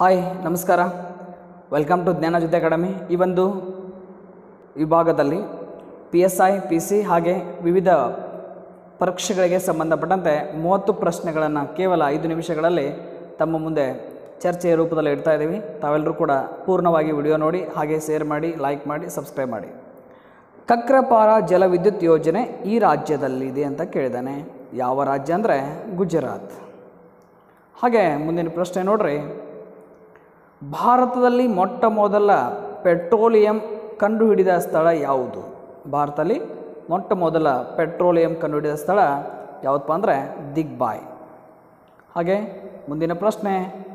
hi ನಮಸ್ಕಾರ welcome to ಜ್ಞಾನ ಜೊತೆ ಅಕಾಡೆಮಿ ಈ ಒಂದು ವಿಭಾಗದಲ್ಲಿ P S I P C ಹಾಗೆ ವಿವಿಧ ಪರೀಕ್ಷೆಗಳಿಗೆ ಸಂಬಂಧಪಟ್ಟಂತೆ ಮೂವತ್ತು ಪ್ರಶ್ನೆಗಳನ್ನು ಕೇವಲ ಐದು ನಿಮಿಷಗಳಲ್ಲಿ ತಮ್ಮ ಮುಂದೆ ಚರ್ಚೆಯ ರೂಪದಲ್ಲಿ ಇಡ್ತಾ ಇದ್ದೀವಿ ತಾವೆಲ್ಲರೂ ಕೂಡ ಪೂರ್ಣವಾಗಿ ವಿಡಿಯೋ ನೋಡಿ ಹಾಗೆ ಶೇರ್ ಮಾಡಿ ಲೈಕ್ ಮಾಡಿ ಸಬ್ಸ್ಕ್ರೈಬ್ ಮಾಡಿ ಕಕ್ರಪಾರ ಜಲವಿದ್ಯುತ್ ಯೋಜನೆ ಈ ರಾಜ್ಯದಲ್ಲಿದೆ ಅಂತ ಕೇಳಿದ್ದಾನೆ ಯಾವ ರಾಜ್ಯ ಅಂದರೆ ಗುಜರಾತ್ ಹಾಗೆ ಮುಂದಿನ ಪ್ರಶ್ನೆ ನೋಡ್ರಿ ಭಾರತದಲ್ಲಿ ಮೊಟ್ಟ ಮೊದಲ ಪೆಟ್ರೋಲಿಯಂ ಕಂಡುಹಿಡಿದ ಸ್ಥಳ ಯಾವುದು ಭಾರತದಲ್ಲಿ ಮೊಟ್ಟ ಮೊದಲ ಪೆಟ್ರೋಲಿಯಂ ಕಂಡುಹಿಡಿದ ಸ್ಥಳ ಯಾವುದಪ್ಪ ಅಂದರೆ ದಿಗ್ಬಾಯ್ ಹಾಗೆ ಮುಂದಿನ ಪ್ರಶ್ನೆ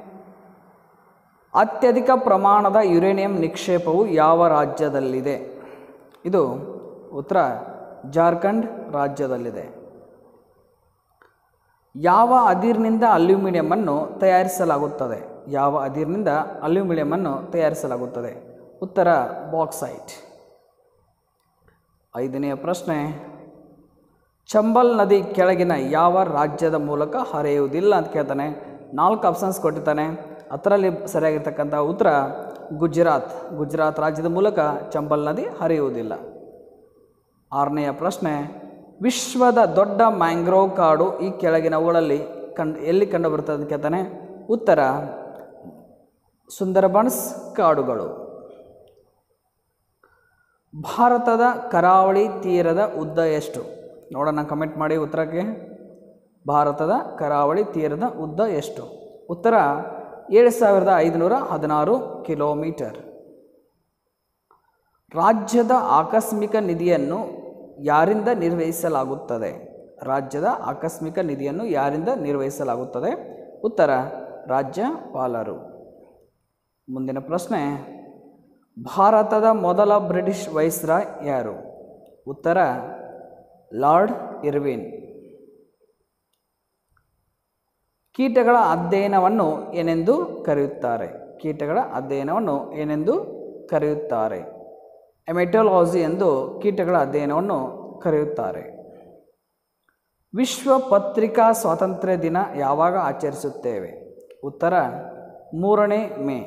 ಅತ್ಯಧಿಕ ಪ್ರಮಾಣದ ಯುರೇನಿಯಂ ನಿಕ್ಷೇಪವು ಯಾವ ರಾಜ್ಯದಲ್ಲಿದೆ ಇದು ಉತ್ತರ ಜಾರ್ಖಂಡ್ ರಾಜ್ಯದಲ್ಲಿದೆ ಯಾವ ಅದಿರಿನಿಂದ ಅಲ್ಯೂಮಿನಿಯಮನ್ನು ತಯಾರಿಸಲಾಗುತ್ತದೆ ಯಾವ ಅದಿರಿನಿಂದ ಅಲ್ಯೂಮಿನಿಯಮನ್ನು ತಯಾರಿಸಲಾಗುತ್ತದೆ ಉತ್ತರ ಬಾಕ್ಸೈಟ್ ಐದನೆಯ ಪ್ರಶ್ನೆ ಚಂಬಲ್ ನದಿ ಕೆಳಗಿನ ಯಾವ ರಾಜ್ಯದ ಮೂಲಕ ಹರಿಯುವುದಿಲ್ಲ ಅಂತ ಕೇಳ್ತಾನೆ ನಾಲ್ಕು ಆಪ್ಷನ್ಸ್ ಕೊಟ್ಟಿದ್ದಾನೆ ಅದರಲ್ಲಿ ಸರಿಯಾಗಿರ್ತಕ್ಕಂಥ ಉತ್ತರ ಗುಜರಾತ್ ಗುಜರಾತ್ ರಾಜ್ಯದ ಮೂಲಕ ಚಂಬಲ್ ನದಿ ಹರಿಯುವುದಿಲ್ಲ ಆರನೆಯ ಪ್ರಶ್ನೆ ವಿಶ್ವದ ದೊಡ್ಡ ಮ್ಯಾಂಗ್ರೋವ್ ಕಾಡು ಈ ಕೆಳಗಿನವುಗಳಲ್ಲಿ ಕಂಡು ಎಲ್ಲಿ ಕಂಡುಬರುತ್ತದೆ ಅಂತ ಕೇಳ್ತಾನೆ ಉತ್ತರ ಸುಂದರಬನ್ಸ್ ಕಾಡುಗಳು ಭಾರತದ ಕರಾವಳಿ ತೀರದ ಉದ್ದ ಎಷ್ಟು ನೋಡೋಣ ಕಮೆಂಟ್ ಮಾಡಿ ಉತ್ತರಕ್ಕೆ ಭಾರತದ ಕರಾವಳಿ ತೀರದ ಉದ್ದ ಎಷ್ಟು ಉತ್ತರ ಏಳು ಸಾವಿರದ ಐದುನೂರ ಹದಿನಾರು ಕಿಲೋಮೀಟರ್ ರಾಜ್ಯದ ಆಕಸ್ಮಿಕ ನಿಧಿಯನ್ನು ಯಾರಿಂದ ನಿರ್ವಹಿಸಲಾಗುತ್ತದೆ ರಾಜ್ಯದ ಆಕಸ್ಮಿಕ ನಿಧಿಯನ್ನು ಯಾರಿಂದ ನಿರ್ವಹಿಸಲಾಗುತ್ತದೆ ಉತ್ತರ ರಾಜ್ಯಪಾಲರು ಮುಂದಿನ ಪ್ರಶ್ನೆ ಭಾರತದ ಮೊದಲ ಬ್ರಿಟಿಷ್ ವೈಸ್ರಾಯ್ ಯಾರು ಉತ್ತರ ಲಾರ್ಡ್ ಇರ್ವಿನ್ ಕೀಟಗಳ ಅಧ್ಯಯನವನ್ನು ಏನೆಂದು ಕರೆಯುತ್ತಾರೆ ಕೀಟಗಳ ಅಧ್ಯಯನವನ್ನು ಏನೆಂದು ಕರೆಯುತ್ತಾರೆ ಎಮೆಟೋಲಾಜಿ ಎಂದು ಕೀಟಗಳ ಅಧ್ಯಯನವನ್ನು ಕರೆಯುತ್ತಾರೆ ವಿಶ್ವ ಪತ್ರಿಕಾ ಸ್ವಾತಂತ್ರ್ಯ ದಿನ ಯಾವಾಗ ಆಚರಿಸುತ್ತೇವೆ ಉತ್ತರ ಮೂರನೇ ಮೇ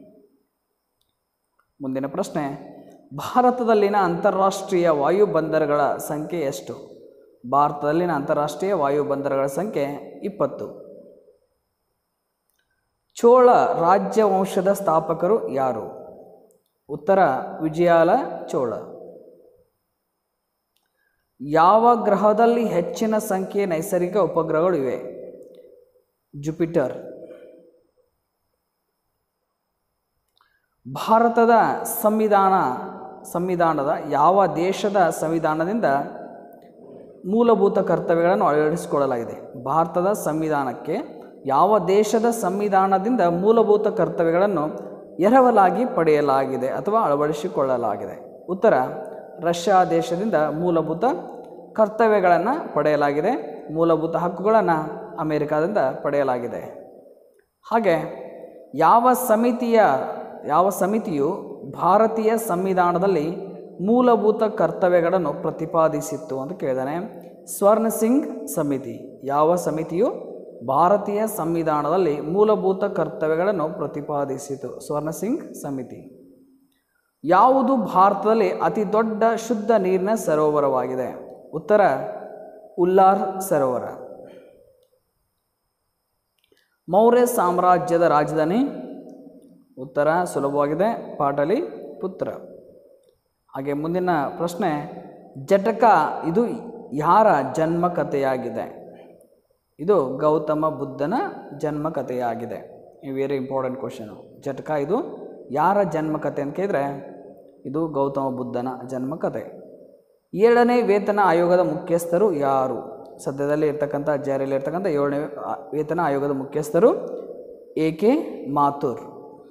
ಮುಂದಿನ ಪ್ರಶ್ನೆ ಭಾರತದಲ್ಲಿನ ಅಂತಾರಾಷ್ಟ್ರೀಯ ವಾಯು ಬಂದರುಗಳ ಸಂಖ್ಯೆ ಎಷ್ಟು ಭಾರತದಲ್ಲಿನ ಅಂತಾರಾಷ್ಟ್ರೀಯ ವಾಯು ಬಂದರುಗಳ ಸಂಖ್ಯೆ ಇಪ್ಪತ್ತು ಚೋಳ ರಾಜ್ಯವಂಶದ ಸ್ಥಾಪಕರು ಯಾರು ಉತ್ತರ ವಿಜಯಾಲ ಚೋಳ ಯಾವ ಗ್ರಹದಲ್ಲಿ ಹೆಚ್ಚಿನ ಸಂಖ್ಯೆಯ ನೈಸರ್ಗಿಕ ಉಪಗ್ರಹಗಳು ಇವೆ ಜುಪಿಟರ್ ಭಾರತದ ಸಂವಿಧಾನ ಸಂವಿಧಾನದ ಯಾವ ದೇಶದ ಸಂವಿಧಾನದಿಂದ ಮೂಲಭೂತ ಕರ್ತವ್ಯಗಳನ್ನು ಅಳವಡಿಸಿಕೊಳ್ಳಲಾಗಿದೆ ಭಾರತದ ಸಂವಿಧಾನಕ್ಕೆ ಯಾವ ದೇಶದ ಸಂವಿಧಾನದಿಂದ ಮೂಲಭೂತ ಕರ್ತವ್ಯಗಳನ್ನು ಎರವಲಾಗಿ ಪಡೆಯಲಾಗಿದೆ ಅಥವಾ ಅಳವಡಿಸಿಕೊಳ್ಳಲಾಗಿದೆ ಉತ್ತರ ರಷ್ಯಾ ದೇಶದಿಂದ ಮೂಲಭೂತ ಕರ್ತವ್ಯಗಳನ್ನು ಪಡೆಯಲಾಗಿದೆ ಮೂಲಭೂತ ಹಕ್ಕುಗಳನ್ನು ಅಮೆರಿಕಾದಿಂದ ಪಡೆಯಲಾಗಿದೆ ಹಾಗೆ ಯಾವ ಸಮಿತಿಯ ಯಾವ ಸಮಿತಿಯು ಭಾರತೀಯ ಸಂವಿಧಾನದಲ್ಲಿ ಮೂಲಭೂತ ಕರ್ತವ್ಯಗಳನ್ನು ಪ್ರತಿಪಾದಿಸಿತ್ತು ಅಂತ ಕೇಳಿದಾನೆ ಸ್ವರ್ಣ ಸಿಂಗ್ ಸಮಿತಿ ಯಾವ ಸಮಿತಿಯು ಭಾರತೀಯ ಸಂವಿಧಾನದಲ್ಲಿ ಮೂಲಭೂತ ಕರ್ತವ್ಯಗಳನ್ನು ಪ್ರತಿಪಾದಿಸಿತು ಸ್ವರ್ಣ ಸಿಂಗ್ ಸಮಿತಿ ಯಾವುದು ಭಾರತದಲ್ಲಿ ಅತಿ ದೊಡ್ಡ ಶುದ್ಧ ನೀರಿನ ಸರೋವರವಾಗಿದೆ ಉತ್ತರ ಉಲ್ಲಾರ್ ಸರೋವರ ಮೌರ್ಯ ಸಾಮ್ರಾಜ್ಯದ ರಾಜಧಾನಿ ಉತ್ತರ ಸುಲಭವಾಗಿದೆ ಪಾಟಲಿ ಪುತ್ರ ಹಾಗೆ ಮುಂದಿನ ಪ್ರಶ್ನೆ ಜಟಕ ಇದು ಯಾರ ಜನ್ಮ ಕಥೆಯಾಗಿದೆ ಇದು ಗೌತಮ ಬುದ್ಧನ ಜನ್ಮ ಕಥೆಯಾಗಿದೆ ವೆರಿ ಇಂಪಾರ್ಟೆಂಟ್ ಕ್ವಶನು ಜಟಕ ಇದು ಯಾರ ಜನ್ಮ ಕಥೆ ಅಂತ ಕೇಳಿದರೆ ಇದು ಗೌತಮ ಬುದ್ಧನ ಜನ್ಮ ಕಥೆ ಏಳನೇ ವೇತನ ಆಯೋಗದ ಮುಖ್ಯಸ್ಥರು ಯಾರು ಸದ್ಯದಲ್ಲಿ ಇರ್ತಕ್ಕಂಥ ಜಾರಿಯಲ್ಲಿ ಇರ್ತಕ್ಕಂಥ ಏಳನೇ ವೇತನ ಆಯೋಗದ ಮುಖ್ಯಸ್ಥರು A K Mathur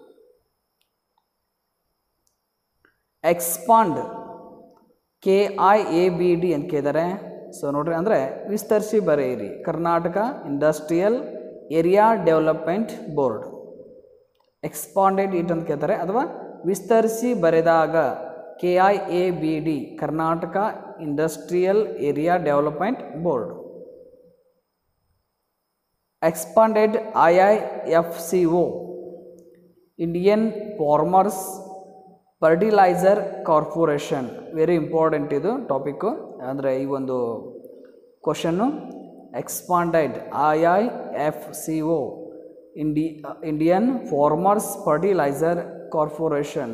expand K I A B D ಅಂತ ಕೇಳಿದ್ದಾರೆ ಸೊ ನೋಡ್ರಿ ಅಂದರೆ ವಿಸ್ತರಿಸಿ ಬರೆಯಿರಿ Karnataka industrial area development board expanded it ಅಂತ ಕೇಳ್ತಾರೆ ಅಥವಾ ವಿಸ್ತರಿಸಿ ಬರೆದಾಗ K I A B D Karnataka industrial area development board expanded I I F C O Indian farmers fertilizer corporation very important ಇದು ಟಾಪಿಕ್ಕು ಅಂದರೆ ಈ ಒಂದು question expanded I I F C O Indi Indian farmers fertilizer corporation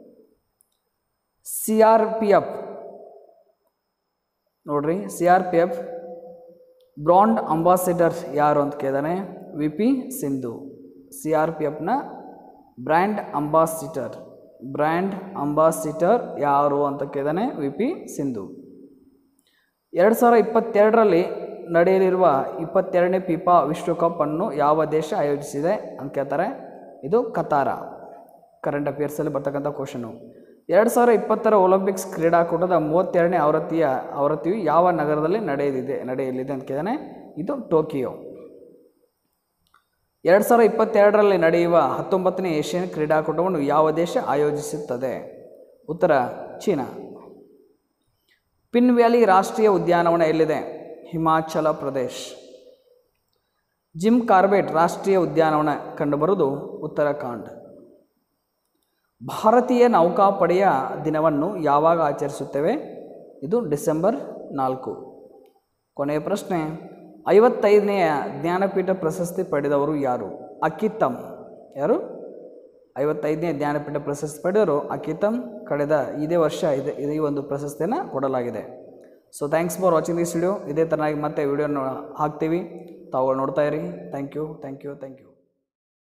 C R P F ನೋಡ್ರಿ C R P F brand ambassador ಯಾರು ಅಂತ ಕೇಳಿದಾನೆ V P Sindhu C R P ಎಫ್ನ brand ambassador brand ambassador ಯಾರು ಅಂತ ಕೇಳಿದಾನೆ V P Sindhu ಎರಡು ಸಾವಿರ ಇಪ್ಪತ್ತೆರಡರಲ್ಲಿ ನಡೆಯಲಿರುವ ಇಪ್ಪತ್ತೆರಡನೇ ಫಿಫಾ ವಿಶ್ವಕಪ್ ಅನ್ನು ಯಾವ ದೇಶ ಆಯೋಜಿಸಿದೆ ಅಂತ ಕೇಳ್ತಾರೆ ಇದು ಕತಾರ ಕರೆಂಟ್ ಅಫೇರ್ಸಲ್ಲಿ ಬರ್ತಕ್ಕಂಥ ಕ್ವಶನು ಎರಡು ಸಾವಿರ ಇಪ್ಪತ್ತರ ಒಲಿಂಪಿಕ್ಸ್ ಕ್ರೀಡಾಕೂಟದ ಮೂವತ್ತೆರಡನೇ ಆವೃತ್ತಿಯ ಆವೃತ್ತಿಯು ಯಾವ ನಗರದಲ್ಲಿ ನಡೆಯಲಿದೆ ನಡೆಯಲಿದೆ ಅಂತ ಕೇಳಿದಾನೆ ಇದು ಟೋಕಿಯೋ ಎರಡು ಸಾವಿರ ಇಪ್ಪತ್ತೆರಡರಲ್ಲಿ ನಡೆಯುವ ಹತ್ತೊಂಬತ್ತನೇ ಏಷ್ಯನ್ ಕ್ರೀಡಾಕೂಟವನ್ನು ಯಾವ ದೇಶ ಆಯೋಜಿಸುತ್ತದೆ ಉತ್ತರ ಚೀನಾ ಪಿನ್ ವ್ಯಾಲಿ ರಾಷ್ಟ್ರೀಯ ಉದ್ಯಾನವನ ಎಲ್ಲಿದೆ ಹಿಮಾಚಲ ಪ್ರದೇಶ್ ಜಿಮ್ ಕಾರ್ಬೆಟ್ ರಾಷ್ಟ್ರೀಯ ಉದ್ಯಾನವನ ಕಂಡುಬರುವುದು ಉತ್ತರಾಖಂಡ್ ಭಾರತೀಯ ನೌಕಾಪಡೆಯ ದಿನವನ್ನು ಯಾವಾಗ ಆಚರಿಸುತ್ತೇವೆ ಇದು ಡಿಸೆಂಬರ್ ನಾಲ್ಕು ಕೊನೆಯ ಪ್ರಶ್ನೆ ಐವತ್ತೈದನೆಯ ಜ್ಞಾನಪೀಠ ಪ್ರಶಸ್ತಿ ಪಡೆದವರು ಯಾರು ಅಕಿತಮ್ ಯಾರು ಐವತ್ತೈದನೇ ಜ್ಞಾನಪೀಠ ಪ್ರಶಸ್ತಿ ಪಡೆದವರು ಅಕಿತಮ್ ಕಳೆದ ಇದೇ ವರ್ಷ ಇದೆ ಈ ಒಂದು ಪ್ರಶಸ್ತಿಯನ್ನು ಕೊಡಲಾಗಿದೆ so thanks for watching this video ಇದೇ ಥರನಾಗಿ ಮತ್ತೆ ವಿಡಿಯೋನ ಹಾಕ್ತೀವಿ ತಾವುಗಳು ನೋಡ್ತಾ ಇರಿ thank you thank you thank you